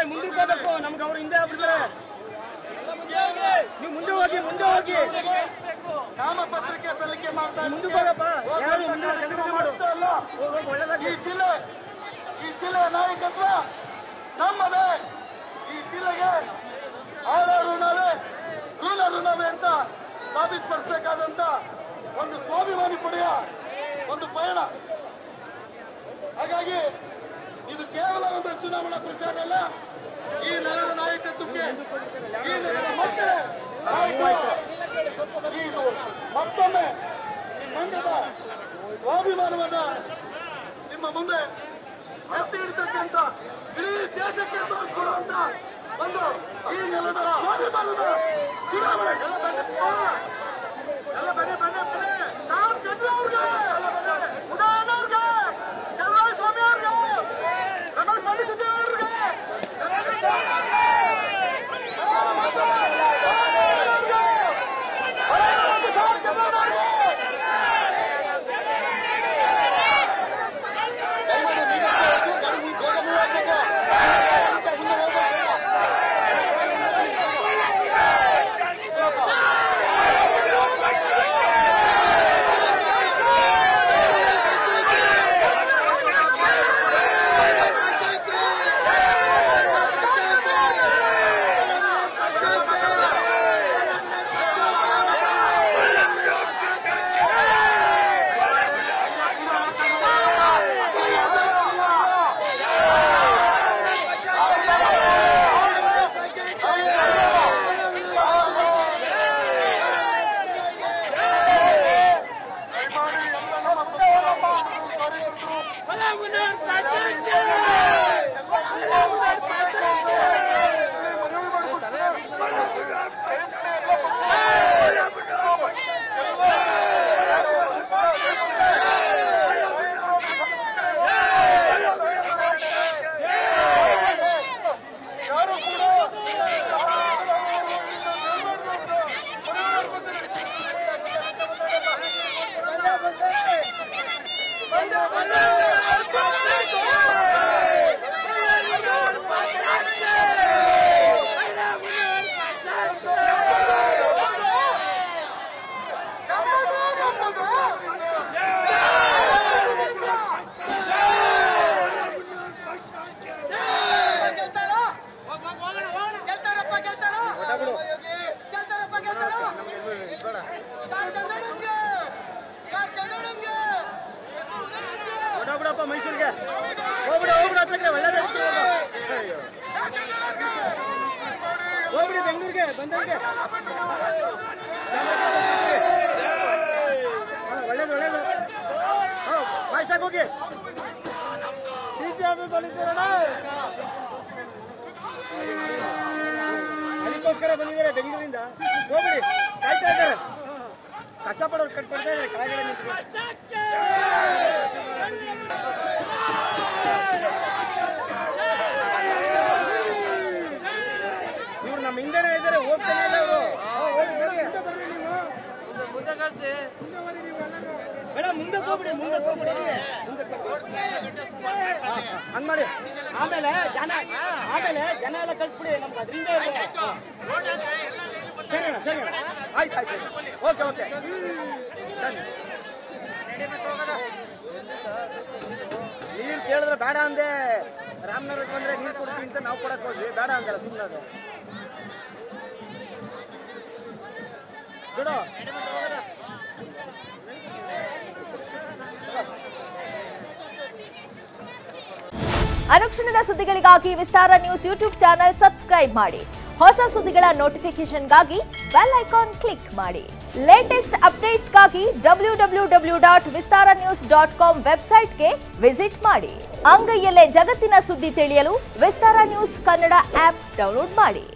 ಮುಂದಕ್ಕೆ ಹೋಗ್ಬೇಕು ನಮ್ಗೆ ಅವ್ರು ಹಿಂದೆ ಆಗ್ಬಿಡ್ತಾರೆ ನೀವು ಮುಂದೆ ಹೋಗಿ ಮುಂದೆ ಹೋಗಿ ನಾಮಪತ್ರಿಕೆ ಸಲ್ಲಿಕೆ ಮಾಡ್ತಾ ಮುಂದಕ್ಕೆ ಹೋಗಪ್ಪ ಯಾರು ಮುಂದೆ ಸಂಘಟನೆ ಮಾಡು ಅಲ್ಲ ಹೋಗ್, ಹೋಗ್, ಒಳ್ಳೆದಾಗ್ಲಿ. ಈ ಜಿಲ್ಲೆ ಈ ಜಿಲ್ಲೆಯ ನಾಯಕತ್ವ ನಮ್ಮದೇ ಈ ಜಿಲ್ಲೆಗೆ ಆಳಾರು ನಾವೇ ರೂಲರು ನಾವೇ ಅಂತ ಸಾಬೀತುಪಡಿಸಬೇಕಾದಂತ ಒಂದು ಸ್ವಾಭಿಮಾನಿ ಪಡೆಯ ಒಂದು ಪಯಣ ಹಾಗಾಗಿ ಇದು ಕೇವಲ ಒಂದು ಚುನಾವಣಾ ಪ್ರಚಾರ ಅಲ್ಲ ಈ ನೆಲದ ನಾಯಕತ್ವಕ್ಕೆ ಈ ನೆಲದ ಮಕ್ಕಳ ನಾಯಕತ್ವ ಇದು ಮತ್ತೊಮ್ಮೆ ಈ ಮಂಡ್ಯದ ಸ್ವಾಭಿಮಾನವನ್ನ ನಿಮ್ಮ ಮುಂದೆ ಎತ್ತಿ ಹಿಡಿತಕ್ಕಂತ ಇಡೀ ದೇಶಕ್ಕೆ ತೋರಿಸ್ಕೊಡುವಂತ ಒಂದು ಈ ನೆಲದ ಸ್ವಾಭಿಮಾನದ ಚುನಾವಣೆ ಎಲ್ಲ ಬನ್ನಿ ಎಲ್ಲ ಬನ್ನಿ ಬನ್ನಿ ಬನ್ನಿ ನಾವು ಚಂದ್ರ ಅವ್ರಿಗೆ ಉದಾಹರಣೆ ಅವ್ರಿಗೆ ಚಂದ್ರ ಸ್ವಾಮಿ ಅವ್ರಿಗೆ ರಮೇಶ್ ಮಲ್ಲಿಸಿದ್ದೆ ಅವ್ರಿಗೆ ಹೊರಬಿಡಪ್ಪ ಮೈಸೂರಿಗೆ ಹೋಗ್ಬಿಡ ಹೋಗ್ಬಿಡ ಅತ್ತಕ್ಕೆ ಒಳ್ಳೇದಾಗ್ತದೆ ಅಯ್ಯೋ ಹೋಗ್ಬಿಡಿ ಬೆಂಗಳೂರಿಗೆ ಬಂದವ್ರಿಗೆ ಹಾ, ಒಳ್ಳೇದು ಒಳ್ಳೇದು ಹಾ ವಾಯ್ಸಾಗಿ ಹೋಗಿ ಅದಕ್ಕೋಸ್ಕರ ಬಂದಿದ್ದಾರೆ ಬೆಂಗಳೂರಿಂದ ಹೋಗ್ಬಿಡಿ ಕಾಯ್ತಾ ಇದ್ದಾರೆ ಕಷ್ಟಪಡೋರು ಕಟ್ಕೊಡ್ತಾ ಇದ್ದಾರೆ ಕಾಯಿಲೆ ನಿಂತ್ಕೊಂಡು ಇವ್ರು ನಮ್ಮ ಹಿಂದೆನೇ ಇದ್ದಾರೆ ಹೋಗ್ತಾನೆ ಇಲ್ಲ ಇವರು ಬೇಡ ಮುಂದೆ ಹೋಗ್ಬಿಡಿ ಮುಂದೆ ಹೋಗ್ಬಿಡಿ ಮುಂದಕ್ಕೆ ಹೋಗ್ಬಿಡಿ. ಹಾ, ಹಾ, ಹಂಗ್ ಮಾಡಿ ಆಮೇಲೆ ಜನ ಆಮೇಲೆ ಜನ ಎಲ್ಲ ಕಳ್ಸ್ಬಿಡಿ ನಮ್ಗೆ ಅದರಿಂದ ಸರಿ ಅಣ್ಣ ಸರಿ ಅಣ್ಣ ಆಯ್ತು ಆಯ್ತು ಓಕೆ ಓಕೆ ನೀರು ಕೇಳಿದ್ರೆ ಬೇಡ ಅಂದೆ ರಾಮನಗರಕ್ಕೆ ಬಂದ್ರೆ ನೀರು ಕೊಡ್ತೀವಿ ಅಂತ ನಾವು ಕೊಡಕ್ ಹೋದ್ವಿ ಬೇಡ ಅಂದಲ್ಲ ಸುಮ್ಮನೆ ಅದು ಬಿಡು ಅನುಕ್ಷಣದ ಸುದ್ದಿಗಳಿಗಾಗಿ Vistara news YouTube channel subscribe ಮಾಡಿ ಹೊಸ ಸುದ್ದಿಗಳ ನೋಟಿಫಿಕೇಶನ್ಗಾಗಿ ಬೆಲ್ ಐಕಾನ್ ಕ್ಲಿಕ್ ಮಾಡಿ ಲೇಟೆಸ್ಟ್ ಅಪ್ಡೇಟ್ಸ್ಗಾಗಿ W W W dot Vistara news dot com ವೆಬ್ಸೈಟ್ಗೆ ವಿಸಿಟ್ ಮಾಡಿ ಅಂಗೈಯಲ್ಲೇ ಜಗತ್ತಿನ ಸುದ್ದಿ ತಿಳಿಯಲು Vistara news Kannada app download ಮಾಡಿ